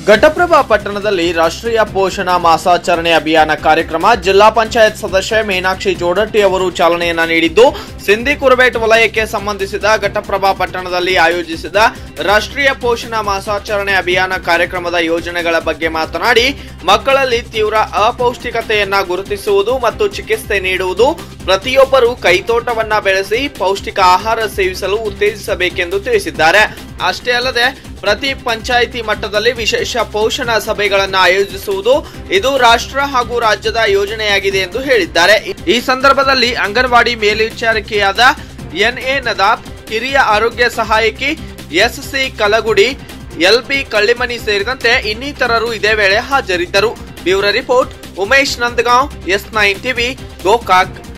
ಘಟಪ್ರಭಾ ಪಟ್ಟಣದಲ್ಲಿ ರಾಷ್ಟ್ರೀಯ ಪೋಷಣ ಮಾಸಾಚರಣೆ ಅಭಿಯಾನ ಕಾರ್ಯಕ್ರಮ ಜಿಲ್ಲಾ ಪಂಚಾಯತ್ ಸದಸ್ಯೆ ಮೀನಾಕ್ಷಿ ಜೋಡಟ್ಟಿ ಅವರು ಚಾಲನೆಯನ್ನ ನೀಡಿದ್ದು ಸಿಂಧಿ ಕುರುಬೇಟ್ ವಲಯಕ್ಕೆ ಸಂಬಂಧಿಸಿದ ಘಟಪ್ರಭಾ ಪಟ್ಟಣದಲ್ಲಿ ಆಯೋಜಿಸಿದ ರಾಷ್ಟ್ರೀಯ ಪೋಷಣ ಮಾಸಾಚರಣೆ ಅಭಿಯಾನ ಕಾರ್ಯಕ್ರಮದ ಯೋಜನೆಗಳ ಬಗ್ಗೆ ಮಾತನಾಡಿ ಮಕ್ಕಳಲ್ಲಿ ತೀವ್ರ ಅಪೌಷ್ಟಿಕತೆಯನ್ನ ಗುರುತಿಸುವುದು ಮತ್ತು ಚಿಕಿತ್ಸೆ ನೀಡುವುದು ಪ್ರತಿಯೊಬ್ಬರು ಕೈತೋಟವನ್ನ ಬೆಳೆಸಿ ಪೌಷ್ಟಿಕ ಆಹಾರ ಸೇವಿಸಲು ಉತ್ತೇಜಿಸಬೇಕೆಂದು ತಿಳಿಸಿದ್ದಾರೆ ಅಷ್ಟೇ ಅಲ್ಲದೆ ಪ್ರತಿ ಪಂಚಾಯಿತಿ ಮಟ್ಟದಲ್ಲಿ ವಿಶೇಷ ಪೋಷಣ ಸಭೆಗಳನ್ನು ಆಯೋಜಿಸುವುದು ಇದು ರಾಷ್ಟ್ರ ಹಾಗೂ ರಾಜ್ಯದ ಯೋಜನೆಯಾಗಿದೆ ಎಂದು ಹೇಳಿದ್ದಾರೆ ಈ ಸಂದರ್ಭದಲ್ಲಿ ಅಂಗನವಾಡಿ ಮೇಲ್ವಿಚಾರಕಿಯಾದ ಎನ್ಎ ನದಾಫ್ ಹಿರಿಯ ಆರೋಗ್ಯ ಸಹಾಯಕಿ ಎಸ್ಸಿ ಕಲಗುಡಿ ಎಲ್ಬಿ ಕಳ್ಳಿಮನಿ ಸೇರಿದಂತೆ ಇನ್ನಿತರರು ಇದೇ ವೇಳೆ ಹಾಜರಿದ್ದರು bureau report Umesh Nandagaon S nine TV Gokak